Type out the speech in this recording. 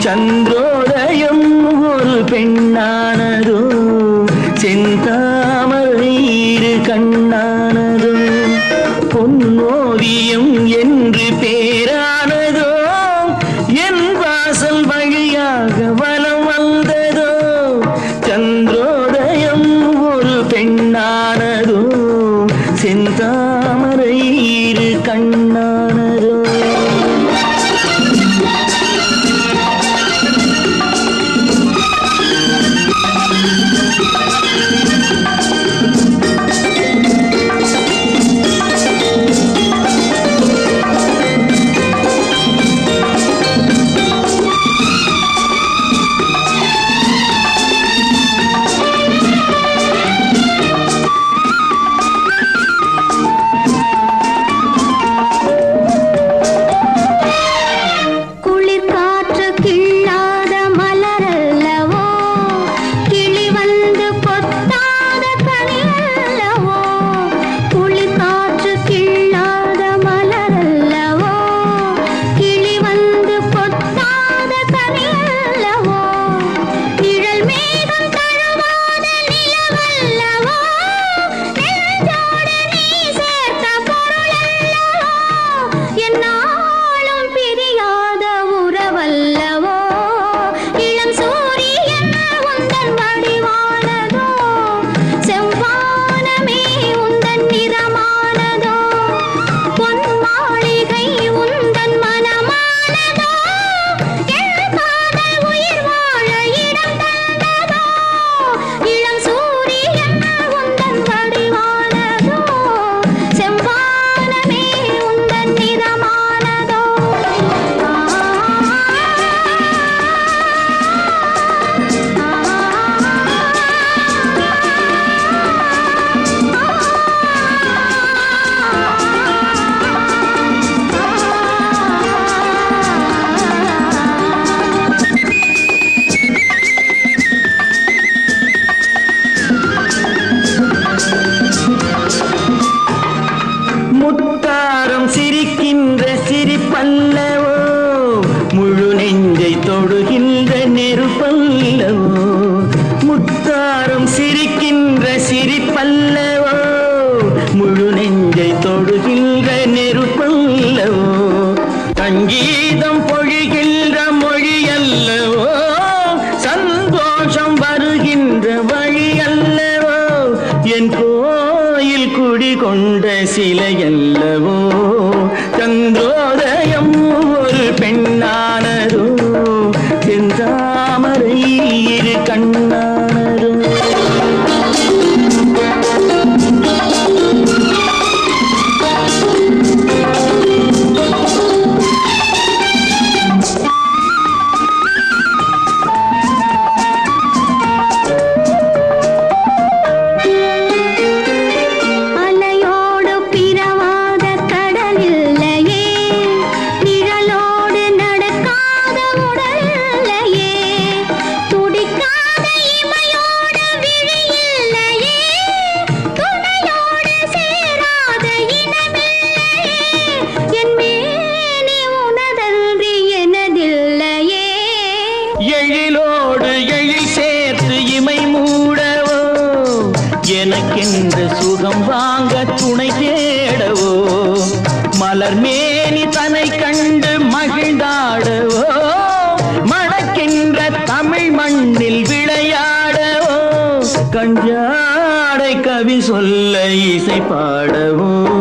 சந்திரோதயம் ஒரு பெண்ணானதோ செந்தாமரை இரு கண்ணானதோ பொன்னோவியம் என்று பேரானதோ என் வாசல் வழியாக வலம் வந்ததோ சந்திரோதயம் ஒரு பெண்ணானதோ செந்தாமரை இரு கண்ணானதோ குளிர் காற்று கிள்ளாத மலரல்லவோ கிளி வந்து கொத்தாத கனியல்லவோ குளிர் காற்று கிள்ளாத மலரல்லவோ கிளி வந்து கொத்தாத கனியல்லவோ நிழல் மேகம் தழுவாத நிலவல்லவோ நெஞ்சோடு நீ சேர்த்த பொருளல்லவோ என்னாலும் பிரியாத உறவல்லவோ இளம் சூரியன் உந்தன் வடிவானதோ செவ்வானமே உந்தன் நிறமானதோ பொன் மாளிகை உந்தன் மனமானதோ என் காதல் உயிர் வாழ இடம் தந்ததோ இளம் சூரியன் உந்தன் வடிவானதோ செவ்வானமே உந்தன் நிறமானதோ முத்தாரம் சிரிக்கின்ற சிரிப்பல்லவோ முழு நெஞ்சை தொடுகின்ற நெருப்பல்லவோ முத்தாரம் சிரிக்கின்ற சிரிப்பல்லவோ முழு நெஞ்சை தொடுகின்ற நெருப்பல்லவோ சங்கீதம் பொழிகின்ற மொழி அல்லவோ சந்தோஷம் வருகின்ற வழி அல்லவோ என் கோயில் குடி கொண்ட சிலை அல்லவோ சந்திரோதயம் ஒரு பெண்ணானதோ செந்தாமரை இரு கண்ணானதோ அலையோடு பிறவாத கடல் இல்லையே நிழலோடு நடக்காத உடல் இல்லையே துடிக்காத இமையோடு விழி இல்லையே துணையோடு சேராத இனமில்லையே என் மேனி உனதன்றி எனதில்லையே எழிலோடு எழில் சேர்த்து இமை மூடவோ எனக்கென்று சுகம் வாங்க துணை தேடவோ மலர் மேனி தன்னை கண்டு மகிழ்ந்தாடவோ மணக்கின்ற தமிழ் மண்ணில் விளையாடவோ கஞ்சாடை கவி சொல்ல இசை பாடவோ